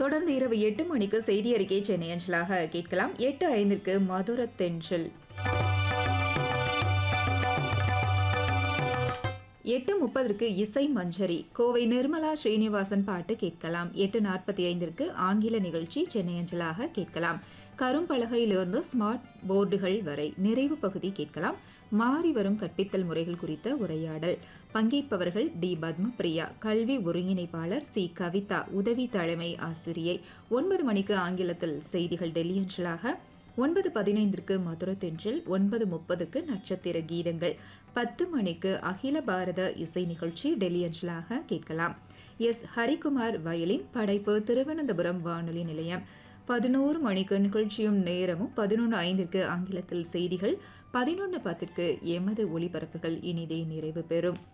தொடர்ந்து இரவு எட்டு மணிக்கு செய்தி அறிக்கை சென்னை அஞ்சலாக கேட்கலாம் எட்டு ஐந்திற்கு மதுர தென்றல் எட்டு முப்பதற்கு இசை மஞ்சரி கோவை நிர்மலா ஸ்ரீனிவாசன் பாட்டு கேட்கலாம் எட்டு நாற்பத்தி ஐந்திற்கு ஆங்கில நிகழ்ச்சி சென்னை அஞ்சலாக கேட்கலாம் கரும்பலகையிலிருந்து ஸ்மார்ட் போர்டுகள் வரை நிறைவு பகுதி கேட்கலாம் மாறி வரும் கற்பித்தல் முறைகள் குறித்த உரையாடல் பங்கேற்பவர்கள் டி பத்மபிரியா கல்வி ஒருங்கிணைப்பாளர் சி கவிதா உதவி தலைமை ஆசிரியை ஒன்பது மணிக்கு ஆங்கிலத்தில் செய்திகள் டெல்லி அஞ்சலாக ஒன்பது பதினைந்திற்கு மதுர தென்றல் ஒன்பது முப்பதுக்கு நட்சத்திர கீதங்கள் பத்து மணிக்கு அகில பாரத இசை நிகழ்ச்சி டெல்லி அஞ்சலாக கேட்கலாம் எஸ் ஹரிகுமார் வயலின் படைப்பு திருவனந்தபுரம் வானொலி நிலையம் பதினோரு மணிக்கு நிகழ்ச்சியும் நேரமும் பதினொன்று ஐந்திற்கு ஆங்கிலத்தில் செய்திகள் பதினொன்று பத்திற்கு எமது ஒளிபரப்புகள் இனிதே நிறைவு பெறும்